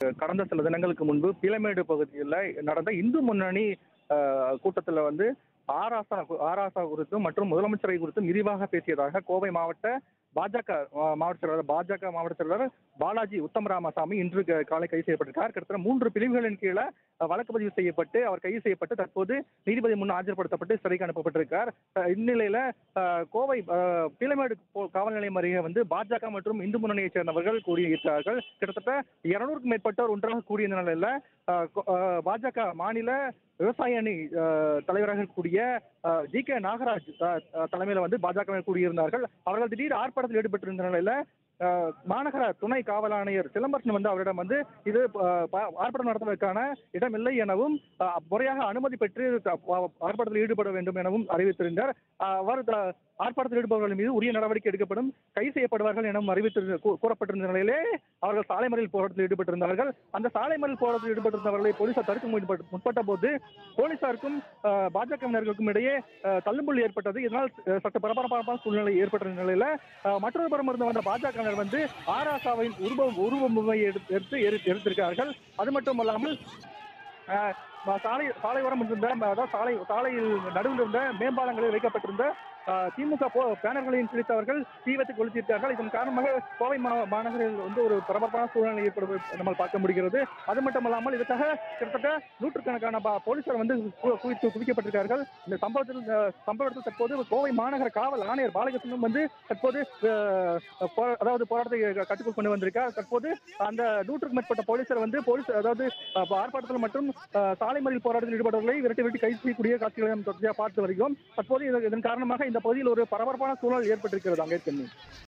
கடந்த சில தினங்களுக்கு முன்பு பீளமேடு பகுதியில் நடந்த இந்து முன்னணி அஹ், கூட்டத்துல வந்து ஆராசா ஆராசா குறித்தும் மற்றும் முதலமைச்சரை குறித்தும் விரிவாக பேசியதாக கோவை மாவட்ட பாஜக அஹ், மாவட்ட செயலாளர் பாஜக மாவட்ட செயலாளர் பாலாஜி உத்தமராமசாமி இன்று க- காலை கைது செய்யப்பட்டிருக்கார் கிட்டத்தட்ட மூன்று பிரிவுகளின் கீழே அஹ், வழக்கு பதிவு செய்யப்பட்டு அவர் கைது செய்யப்பட்டு தற்போது நீதிபதி முன் ஆஜர்படுத்தப்பட்டு சிறைக்கு அனுப்பப்பட்டிருக்கார் அஹ், இந்நிலையில அஹ், கோவை அஹ், பீளமேடு போ- காவல் நிலையம் அருகே வந்து பாஜக மற்றும் இந்து முன்னணியைச் சேர்ந்தவர்கள் கூடியிருக்கிறார்கள் கிட்டத்தட்ட இருநூறுக்கும் மேற்பட்டோர் ஒன்றாக கூடிய நிலையில அஹ், கொ- அஹ், பாஜக மாநில விவசாய அணி அஹ், தலைவராக இருக்கக்கூடிய ஜி கே நாகராஜ் அஹ், அஹ், தலைமையில வந்து பாஜக கூடியிருந்தார்கள் அவர்கள் திடீர் ஆர்ப்பாட்டத்தில் ஈடுபட்டிருந்த நிலையில அஹ், மாநகர துணை காவல் ஆணையர் சிலம்பரசன் வந்து அவரிடம் வந்து இது அஹ், ப- ஆர்ப்பாட்டம் நடத்துவதற்கான இடமில்லை எனவும் அஹ், முறையாக அனுமதி பெற்று த- ப- ஆர்ப்பாட்டத்தில் ஈடுபட வேண்டும் எனவும் அறிவித்திருந்தார் அஹ், அவர் த- ஆர்ப்பாட்டத்தில் ஈடுபவர்கள் மீது உரிய நடவடிக்கை எடுக்கப்படும் கைது செய்யப்படுவார்கள் எனவும் அறிவித்திருந்த கூ- கூறப்பட்டிருந்த நிலையிலே அவர்கள் சாலை மறியல் போராட்டத்தில் ஈடுபட்டிருந்தார்கள் அந்த சாலை மறியல் போராட்டத்தில் ஈடுபட்டிருந்தவர்களை போலீசார் தடுக்க முற்பட்ட- முற்பட்ட போது போலீசாருக்கும் அஹ், பாஜகவினர்களுக்கும் இடையே அஹ், தள்ளுமுள்ளு ஏற்பட்டது இதனால் அஹ், சற்று பரபரப்பான சூழ்நிலை ஏற்பட்ட நிலையில அஹ், மற்றொரு புறம் இருந்து வந்த பாஜகவினர் வந்து ஆராசாவின் உருவ உருவமை எடுத்து எடுத்து எரி- எரித்திருக்கிறார்கள் அது மட்டும் அல்லாமல் அஹ், ம- சாலை சாலையோரம் இருந்த ம- அதாவது சாலை சாலையில் நடுவில் இருந்த மேம்பாலங்களில் வைக்கப்பட்டிருந்த அஹ், திமுக போ பேனர்களையும் கிழித்தவர்கள் தீ வைத்து கொளுத்தியிருக்கார்கள் இதன் காரணமாக கோவை மா மாநகரில் வந்து ஒரு பரபரப்பான சூழ்நிலை ஏற்படுவதை நம்மால் பார்க்க முடிகிறது அது மட்டும் அல்லாமல் இதற்காக கிட்டத்தட்ட நூற்றுக்கணக்கான பா- போலீசார் வந்து கு- குவித்து குவிக்கப்பட்டிருக்கார்கள் இந்த சம்பவத்தில் அஹ், சம்பவத்தில் தற்போது கோவை மாநகர காவல் ஆணையர் பாலகிருஷ்ணனும் வந்து தற்போது அஹ், போ- அதாவது போராட்டத்தை கட்டுக்குள் கொண்டு வந்திருக்கார் தற்போது அந்த நூற்றுக்கும் மேற்பட்ட போலீசார் வந்து போலீஸ் அதாவது அஹ், ஆர்ப்பாட்டத்தில் மற்றும் அஹ், சாலை மறியல் போராட்டத்தில் ஈடுபட்டவர்களை விரட்டி விரட்டி கைது செய்யக்கூடிய காட்சிகளை நாம் தொடர்ச்சியாக பார்த்து வருகிறோம் தற்போது இது- இதன் காரணமாக இந்த பகுதியில் ஒரு பரபரப்பான சூழல் ஏற்பட்டிருக்கிறது அங்கே